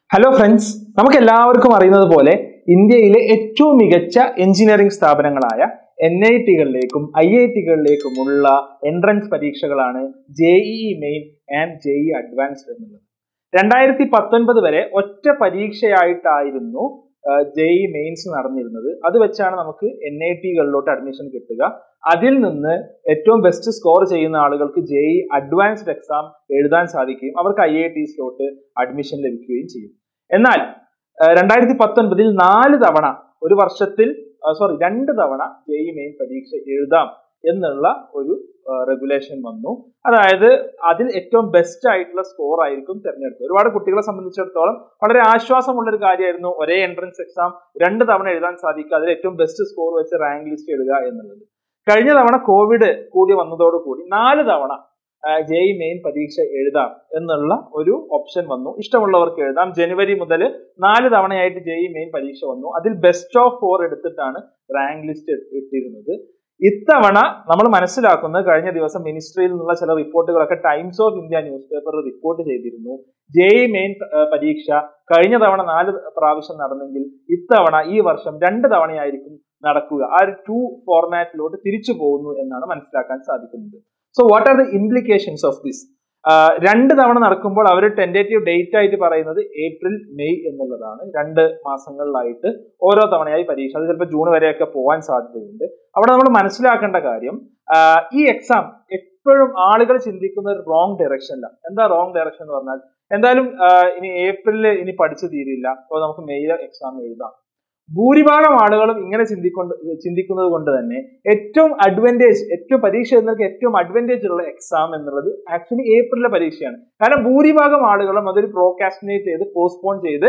hello friends നമുക്ക് എല്ലാവർക്കും അറിയുന്നത് പോലെ ഇന്ത്യയിലെ ഏറ്റവും മികച്ച എഞ്ചിനീയറിംഗ് സ്ഥാപനങ്ങളായ എൻ ഐ ടികളിലേക്കും ഐ ഐ ടികളിലേക്കുമുള്ള എൻട്രൻസ് പരീക്ഷകളാണ് JEE Main and JEE advanced എന്നുള്ളത് രണ്ടായിരത്തി പത്തൊൻപത് വരെ ഒറ്റ പരീക്ഷയായിട്ടായിരുന്നു ജെഇ മെയിൻസ് നടന്നിരുന്നത് അത് വെച്ചാണ് നമുക്ക് എൻ ഐ ടികളിലോട്ട് അഡ്മിഷൻ കിട്ടുക അതിൽ നിന്ന് ഏറ്റവും ബെസ്റ്റ് സ്കോർ ചെയ്യുന്ന ആളുകൾക്ക് ജെഇ അഡ്വാൻസ്ഡ് എക്സാം എഴുതാൻ സാധിക്കുകയും അവർക്ക് I I T slot admission ലഭിക്കുകയും ചെയ്യും എന്നാൽ രണ്ടായിരത്തി പത്തൊൻപതിൽ നാല് തവണ ഒരു വർഷത്തിൽ സോറി രണ്ട് തവണ ജെഇ മെയിൻ പരീക്ഷ എഴുതാം എന്നുള്ള ഒരു റെഗുലേഷൻ വന്നു അതായത് അതിൽ ഏറ്റവും ബെസ്റ്റ് ആയിട്ടുള്ള സ്കോർ ആയിരിക്കും തിരഞ്ഞെടുക്കുക ഒരുപാട് കുട്ടികളെ സംബന്ധിച്ചിടത്തോളം വളരെ ആശ്വാസമുള്ള ഒരു കാര്യമായിരുന്നു ഒരേ എൻട്രൻസ് എക്സാം രണ്ട് തവണ എഴുതാൻ സാധിക്കുക അതിൽ ഏറ്റവും ബെസ്റ്റ് സ്കോർ വെച്ച് റാങ്ക് ലിസ്റ്റ് എഴുതുക എന്നുള്ളത് കഴിഞ്ഞ തവണ കോവിഡ് കൂടി വന്നതോടുകൂടി നാല് തവണ ജെഇ മെയിൻ പരീക്ഷ എഴുതാം എന്നുള്ള ഒരു ഓപ്ഷൻ വന്നു ഇഷ്ടമുള്ളവർക്ക് എഴുതാം ജനുവരി മുതൽ നാല് തവണയായിട്ട് ജെഇ മെയിൻ പരീക്ഷ വന്നു അതിൽ ബെസ്റ്റ് ഓഫ് ഫോർ എടുത്തിട്ടാണ് റാങ്ക് ലിസ്റ്റ് ഇട്ടിരുന്നത് ഇത്തവണ നമ്മൾ മനസ്സിലാക്കുന്നത് കഴിഞ്ഞ ദിവസം മിനിസ്ട്രിയിൽ നിന്നുള്ള ചില റിപ്പോർട്ടുകളൊക്കെ Times of India news paper report ചെയ്തിരുന്നു ജെഇ മെയിൻ പരീക്ഷ കഴിഞ്ഞ തവണ നാല് പ്രാവശ്യം നടന്നെങ്കിൽ ഇത്തവണ ഈ വർഷം രണ്ട് തവണയായിരിക്കും നടക്കുക ആ ഒരു ടു ഫോർമാറ്റിലോട്ട് തിരിച്ചു പോകുന്നു എന്നാണ് മനസ്സിലാക്കാൻ സാധിക്കുന്നത് so what are the implications of this രണ്ട് തവണ നടക്കുമ്പോൾ അവർ ടെൻഡേറ്റീവ് ഡേറ്റ് ആയിട്ട് പറയുന്നത് ഏപ്രിൽ മെയ് എന്നുള്ളതാണ് രണ്ട് മാസങ്ങളിലായിട്ട് ഓരോ തവണയായി പരീക്ഷ അത് ചിലപ്പോൾ ജൂൺ വരെയൊക്കെ പോകാൻ സാധ്യതയുണ്ട് അവിടെ നമ്മൾ മനസ്സിലാക്കേണ്ട കാര്യം ഈ എക്സാം എപ്പോഴും ആളുകൾ ചിന്തിക്കുന്ന ഒരു റോങ് ഡയറക്ഷനിലാണ് എന്താ റോങ് ഡയറക്ഷൻ എന്ന് പറഞ്ഞാൽ എന്തായാലും ഇനി ഏപ്രിലിൽ ഇനി പഠിച്ചു തീരില്ല അപ്പോൾ നമുക്ക് മെയ്യിൽ എക്സാം എഴുതാം ഭൂരിഭാഗം ആളുകളും ഇങ്ങനെ ചിന്തിക്കൊണ്ട് ചിന്തിക്കുന്നത് കൊണ്ട് തന്നെ ഏറ്റവും അഡ്വാൻറ്റേജ് ഏറ്റവും പരീക്ഷ എന്നൊക്കെ ഏറ്റവും അഡ്വാൻറ്റേജ് ഉള്ള എക്സാം എന്നുള്ളത് ആക്ച്വലി ഏപ്രിലിലെ പരീക്ഷയാണ് കാരണം ഭൂരിഭാഗം ആളുകളും അതൊരു പ്രോകാസ്റ്റിനേറ്റ് ചെയ്ത് പോസ്റ്റ്പോൺ ചെയ്ത്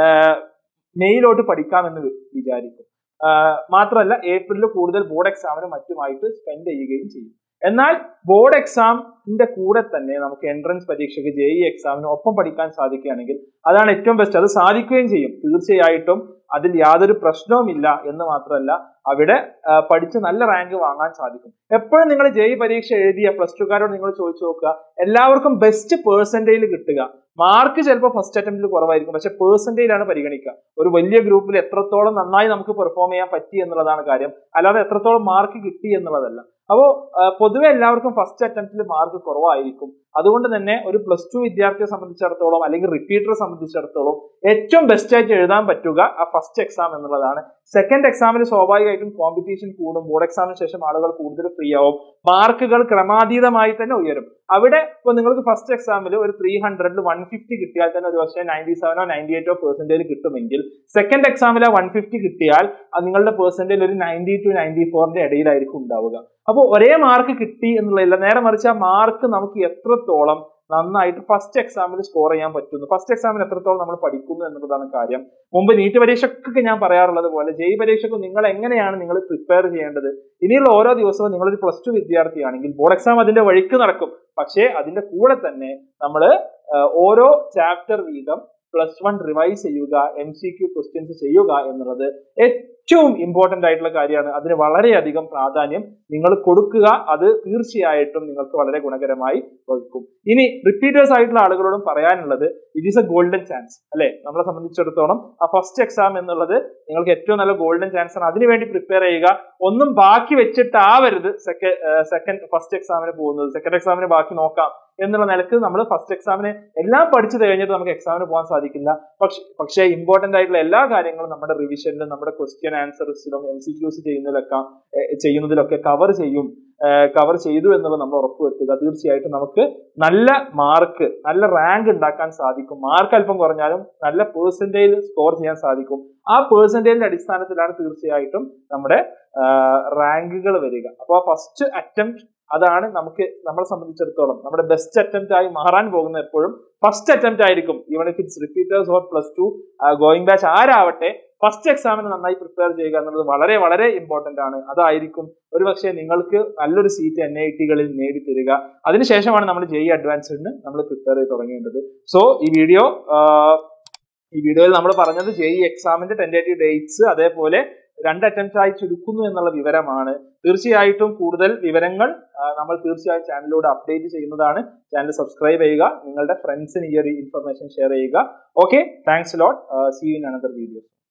മെയിലോട്ട് പഠിക്കാമെന്ന് വിചാരിക്കും മാത്രമല്ല ഏപ്രിലിൽ കൂടുതൽ ബോർഡ് എക്സാമിനും മറ്റുമായിട്ട് സ്പെൻഡ് ചെയ്യുകയും ചെയ്യും എന്നാൽ ബോർഡ് എക്സാമിന്റെ കൂടെ തന്നെ നമുക്ക് എൻട്രൻസ് പരീക്ഷയ്ക്ക് ജെഇ എക്സാമിന് ഒപ്പം പഠിക്കാൻ സാധിക്കുകയാണെങ്കിൽ അതാണ് ഏറ്റവും ബെസ്റ്റ് അത് സാധിക്കുകയും ചെയ്യും തീർച്ചയായിട്ടും അതിൽ യാതൊരു പ്രശ്നവുമില്ല എന്ന് മാത്രമല്ല അവിടെ പഠിച്ച് നല്ല റാങ്ക് വാങ്ങാൻ സാധിക്കും എപ്പോഴും നിങ്ങൾ ജെഇ പരീക്ഷ എഴുതിയ പ്ലസ് ടുക്കാരോട് നിങ്ങൾ ചോദിച്ചു നോക്കുക എല്ലാവർക്കും ബെസ്റ്റ് പേഴ്സൻറ്റേജ് കിട്ടുക മാർക്ക് ചിലപ്പോൾ ഫസ്റ്റ് അറ്റംപ്റ്റിൽ കുറവായിരിക്കും പക്ഷെ പേഴ്സൻറ്റേജിലാണ് പരിഗണിക്കുക ഒരു വലിയ ഗ്രൂപ്പിൽ എത്രത്തോളം നന്നായി നമുക്ക് പെർഫോം ചെയ്യാൻ പറ്റി എന്നുള്ളതാണ് കാര്യം അല്ലാതെ എത്രത്തോളം മാർക്ക് കിട്ടി എന്നുള്ളതല്ല അപ്പോൾ പൊതുവെ എല്ലാവർക്കും ഫസ്റ്റ് അറ്റംപ്റ്റിൽ മാർക്ക് കുറവായിരിക്കും അതുകൊണ്ട് തന്നെ ഒരു പ്ലസ് ടു വിദ്യാർത്ഥിയെ സംബന്ധിച്ചിടത്തോളം അല്ലെങ്കിൽ റിപ്പീറ്ററെ സംബന്ധിച്ചിടത്തോളം ഏറ്റവും ബെസ്റ്റ് ആയിട്ട് എഴുതാൻ പറ്റുക ആ ഫസ്റ്റ് എക്സാം എന്നുള്ളതാണ് സെക്കൻഡ് എക്സാമിന് സ്വാഭാവികമായിട്ടും കോമ്പറ്റീഷൻ കൂടും ബോർഡ് എക്സാമിന് ശേഷം ആളുകൾ കൂടുതൽ ഫ്രീ ആവും മാർക്കുകൾ ക്രമാതീതമായി തന്നെ ഉയരും അവിടെ ഇപ്പോൾ നിങ്ങൾക്ക് ഫസ്റ്റ് എക്സാമിൽ ഒരു ത്രീ ഹൺഡ്രഡിൽ വൺ ഫിഫ്റ്റി കിട്ടിയാൽ തന്നെ ഒരു പക്ഷേ നയൻറ്റി സെവനോ നയൻറ്റി എയ്റ്റോ പെർസെൻറ്റേജ് കിട്ടുമെങ്കിൽ സെക്കൻഡ് എക്സാമിൽ ആ വൺ ഫിഫ്റ്റി കിട്ടിയാൽ നിങ്ങളുടെ പെർസെൻറ്റേജ് ഒരു നയൻറ്റി ടു നയൻറ്റി ഫോറിന്റെ ഇടയിലായിരിക്കും ഉണ്ടാവുക അപ്പോൾ ഒരേ മാർക്ക് കിട്ടി എന്നുള്ളതില്ല നേരെ മറിച്ച് ആ മാർക്ക് നമുക്ക് എത്രത്തോളം നന്നായിട്ട് ഫസ്റ്റ് എക്സാമിൽ സ്കോർ ചെയ്യാൻ പറ്റുന്നു ഫസ്റ്റ് എക്സാമിന് എത്രത്തോളം നമ്മൾ പഠിക്കുന്നു എന്നുള്ളതാണ് കാര്യം മുമ്പ് നീറ്റ് പരീക്ഷയ്ക്കൊക്കെ ഞാൻ പറയാറുള്ളത് പോലെ ജെയ് പരീക്ഷയ്ക്ക് നിങ്ങൾ എങ്ങനെയാണ് നിങ്ങൾ പ്രിപ്പയർ ചെയ്യേണ്ടത് ഇനിയുള്ള ഓരോ ദിവസവും നിങ്ങളൊരു പ്ലസ് ടു വിദ്യാർത്ഥിയാണെങ്കിൽ ബോർഡ് എക്സാം അതിന്റെ വഴിക്ക് നടക്കും പക്ഷേ അതിന്റെ കൂടെ തന്നെ നമ്മൾ ഓരോ ചാപ്റ്റർ വീതം പ്ലസ് വൺ റിവൈസ് ചെയ്യുക എം സി ക്യു ക്വസ്റ്റ്യൻസ് ചെയ്യുക എന്നുള്ളത് ഏറ്റവും ഇമ്പോർട്ടന്റ് ആയിട്ടുള്ള കാര്യമാണ് അതിന് വളരെയധികം പ്രാധാന്യം നിങ്ങൾ കൊടുക്കുക അത് തീർച്ചയായിട്ടും നിങ്ങൾക്ക് വളരെ ഗുണകരമായി വഹിക്കും ഇനി റിപ്പീറ്റേഴ്സ് ആയിട്ടുള്ള ആളുകളോടും പറയാനുള്ളത് it is a golden chance അല്ലെ നമ്മളെ സംബന്ധിച്ചിടത്തോളം ആ ഫസ്റ്റ് എക്സാം എന്നുള്ളത് നിങ്ങൾക്ക് ഏറ്റവും നല്ല ഗോൾഡൻ ചാൻസ് ആണ് അതിനുവേണ്ടി പ്രിപ്പയർ ചെയ്യുക ഒന്നും ബാക്കി വെച്ചിട്ടാവരുത് സെക്കൻഡ് സെക്കൻഡ് ഫസ്റ്റ് എക്സാമിന് പോകുന്നത് സെക്കൻഡ് എക്സാമിന് ബാക്കി നോക്കാം എന്നുള്ള നിലക്ക് നമ്മൾ ഫസ്റ്റ് എക്സാമിന് എല്ലാം പഠിച്ചു കഴിഞ്ഞിട്ട് നമുക്ക് എക്സാമിന് പോകാൻ സാധിക്കില്ല പക്ഷെ പക്ഷേ ഇമ്പോർട്ടന്റ് ആയിട്ടുള്ള എല്ലാ കാര്യങ്ങളും നമ്മുടെ റിവിഷനിലും നമ്മുടെ ക്വസ്റ്റ്യൻ ആൻസേഴ്സിലും എം സി ക്യൂസ് ചെയ്യുന്നതിലൊക്കെ ചെയ്യുന്നതിലൊക്കെ കവർ ചെയ്യും കവർ ചെയ്തു എന്നുള്ളത് നമ്മൾ ഉറപ്പുവരുത്തുക തീർച്ചയായിട്ടും നമുക്ക് നല്ല മാർക്ക് നല്ല റാങ്ക് ഉണ്ടാക്കാൻ സാധിക്കും മാർക്ക് അല്പം കുറഞ്ഞാലും നല്ല പേഴ്സൻറ്റേജ് സ്കോർ ചെയ്യാൻ സാധിക്കും ആ പേഴ്സൻറ്റേജിന്റെ അടിസ്ഥാനത്തിലാണ് തീർച്ചയായിട്ടും നമ്മുടെ റാങ്കുകൾ വരിക അപ്പോൾ ആ ഫസ്റ്റ് അറ്റംപ്റ്റ് അതാണ് നമുക്ക് നമ്മളെ സംബന്ധിച്ചിടത്തോളം നമ്മുടെ ബെസ്റ്റ് അറ്റംപ്റ്റ് ആയി മാറാൻ പോകുന്ന എപ്പോഴും ഫസ്റ്റ് അറ്റംപ്റ്റ് ആയിരിക്കും even if it's repeaters or plus two going batch ആരാവട്ടെ ഫസ്റ്റ് എക്സാമിന് നന്നായി പ്രിപ്പയർ ചെയ്യുക എന്നുള്ളത് വളരെ വളരെ ഇമ്പോർട്ടന്റ് ആണ് അതായിരിക്കും ഒരുപക്ഷെ നിങ്ങൾക്ക് നല്ലൊരു സീറ്റ് എൻ ഐ ടികളിൽ നേടിത്തരിക അതിനുശേഷമാണ് നമ്മൾ ജെഇ അഡ്വാൻസ്ഡിന് നമ്മൾ പ്രിപ്പയർ ചെയ്ത് തുടങ്ങേണ്ടത് സോ ഈ വീഡിയോ ഈ വീഡിയോയിൽ നമ്മൾ പറഞ്ഞത് ജെഇ എക്സാമിന്റെ ടെൻഡേറ്റീവ് ഡേറ്റ്സ് അതേപോലെ രണ്ട് അറ്റംപ്റ്റ് ആയി ചുരുക്കുന്നു എന്നുള്ള വിവരമാണ് തീർച്ചയായിട്ടും കൂടുതൽ വിവരങ്ങൾ ആ, നമ്മൾ തീർച്ചയായും ചാനലിലൂടെ അപ്ഡേറ്റ് ചെയ്യുന്നതാണ് ചാനൽ സബ്സ്ക്രൈബ് ചെയ്യുക നിങ്ങളുടെ ഫ്രണ്ട്സിന് ഈ ഒരു ഇൻഫർമേഷൻ ഷെയർ ചെയ്യുക okay thanks lot see in another video